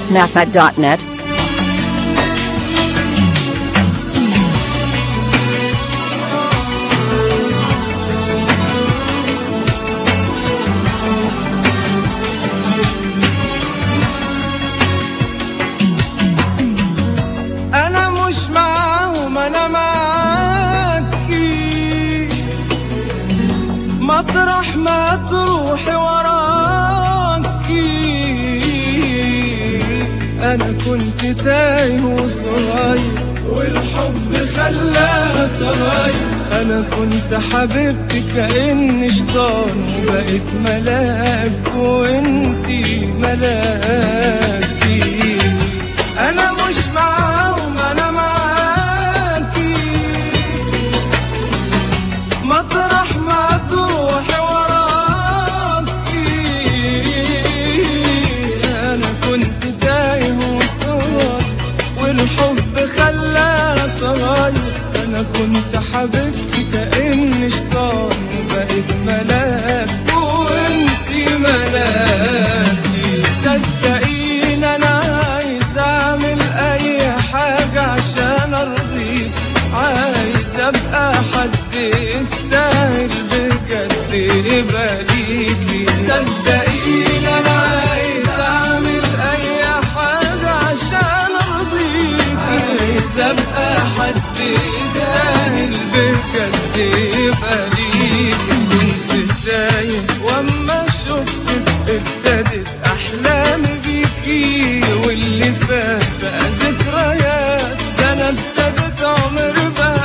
Nafat.net. انا مش معاهم انا معاكي مطرح ما تروحي وراكي انا كنت تايه وصغير والحب خلاها تغير انا كنت حبيبتي كاني شيطان وبقيت ملاك وانتي ملاكي انا مش معاهم انا معاكي مطرح ما تروحي وراكي انا كنت تايه وصور والحب خلانا تغير انا كنت حبيبتي كاني شيطان وبقيت ملاك وانتي ملاكي صدقيني انا عايز اعمل اي حاجه عشان ارضيك عايز ابقى حد يستاهل بجد يبقى ليكي صدقيني انا عايز اعمل اي حاجه عشان ارضيك عايز ابقى حد يستاهل بجد يبقى ليكي كنت تايه واما شفتك ابتدت احلامي بيكي واللي فات بقى ذكريات ده انا ابتدت عمر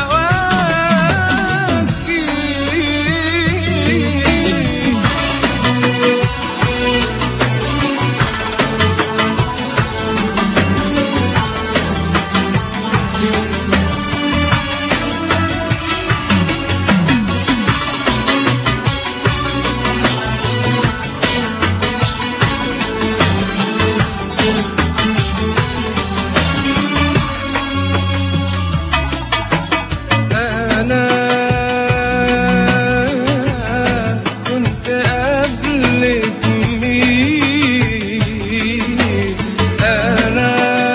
بهواكي أنا كنت قبلك مين أنا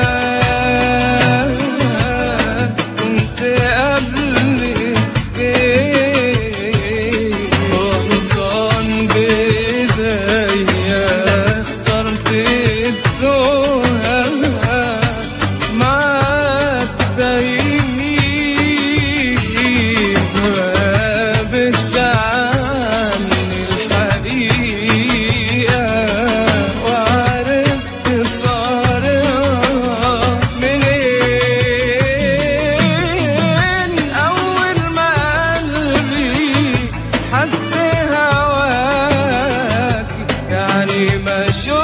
كنت قبلك فين غلطان بإيديا اخترت التوهة مع التايهين وابت عني الحقيقة وعرفت طريقها منين أول ما قلبي حس هواكي يعني ما شفت